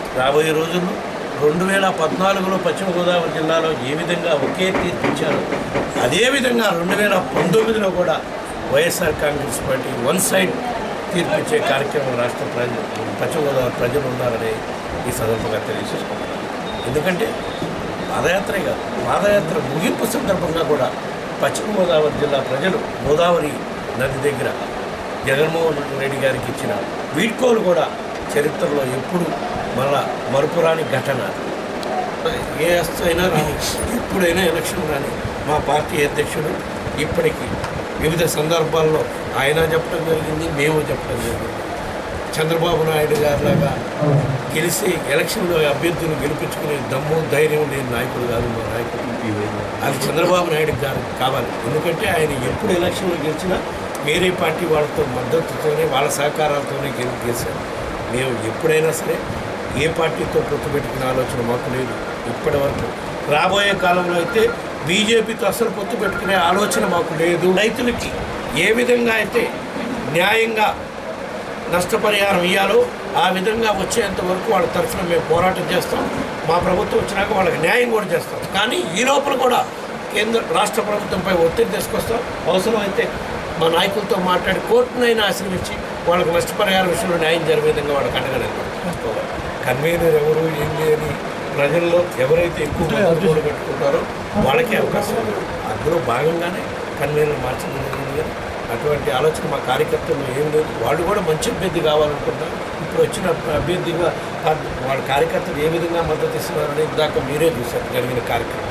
రాబోయే రోజుల్లో రెండు వేల పద్నాలుగులో పశ్చిమ గోదావరి జిల్లాలో ఏ విధంగా ఒకే తీర్పు ఇచ్చారో అదేవిధంగా రెండు వేల పంతొమ్మిదిలో కూడా YSR Congress party one side తీర్పు ఇచ్చే కార్యక్రమం రాష్ట్ర ప్రజలు పశ్చిమ గోదావరి ప్రజలు ఉన్నారని ఈ సందర్భంగా తెలియజేసుకుంటున్నాను ఎందుకంటే పాదయాత్రే కాదు పాదయాత్ర ముగింపు సందర్భంగా కూడా పశ్చిమ గోదావరి జిల్లా ప్రజలు గోదావరి నది దగ్గర జగన్మోహన్ రెడ్డి గారికి ఇచ్చిన వీడ్కోలు కూడా చరిత్రలో ఎప్పుడు మళ్ళా మరుపురాని ఘటన ఏ అస్త అయినా రాని ఎప్పుడైనా ఎలక్షన్ రాని మా పార్టీ అధ్యక్షుడు ఇప్పటికీ వివిధ సందర్భాల్లో ఆయన చెప్పడం జరిగింది మేము చెప్పడం జరిగింది చంద్రబాబు నాయుడు గారిలాగా గెలిచి ఎలక్షన్లో అభ్యర్థులు గెలిపించుకునే దమ్ము ధైర్యం లేని నాయకుడు కాదు మా నాయకుడు అది చంద్రబాబు నాయుడు గారు కావాలి ఎందుకంటే ఆయన ఎప్పుడు ఎలక్షన్లో గెలిచినా వేరే పార్టీ వాళ్ళతో మద్దతుతోనే వాళ్ళ సహకారాలతోనే గెలి గెలిచారు మేము ఎప్పుడైనా సరే ఏ పార్టీతో పొత్తు పెట్టుకునే ఆలోచన మాకు లేదు ఇప్పటి వరకు రాబోయే కాలంలో అయితే బీజేపీతో అసలు పొత్తు పెట్టుకునే ఆలోచన మాకు లేదు రైతులకి ఏ విధంగా అయితే న్యాయంగా నష్టపరిహారం ఇవ్వాలో ఆ విధంగా వచ్చేంత వరకు వాళ్ళ తరఫున మేము పోరాటం చేస్తాం మా ప్రభుత్వం వచ్చినాక వాళ్ళకి న్యాయం కూడా చేస్తాం కానీ ఈ లోపల కూడా కేంద్ర రాష్ట్ర ప్రభుత్వంపై ఒత్తిడి తీసుకొస్తాం అవసరమైతే మా నాయకులతో మాట్లాడి కోర్టునైనా ఆశ్రమించి వాళ్ళకి నష్టపరిహారం విషయంలో న్యాయం జరిగే విధంగా వాళ్ళకి అండగా నిలబడుకోవాలి కన్వీనర్ ఎవరు ఏంటి అని ప్రజల్లో ఎవరైతే ఎక్కువ మంది పెట్టుకుంటారో వాళ్ళకే అవకాశం ఉంది అందులో భాగంగానే కన్వీనర్ మార్చడం జరిగింది కానీ అటువంటి ఆలోచన మా కార్యకర్తలు ఏం లేదు వాళ్ళు కూడా మంచి అభ్యర్థి కావాలనుకుంటున్నారు ఇప్పుడు వచ్చిన అభ్యర్థిగా వాళ్ళ కార్యకర్తలు ఏ విధంగా మద్దతు ఇస్తున్నారని ఇందాక మీరే చూశారు జరిగిన కార్యక్రమం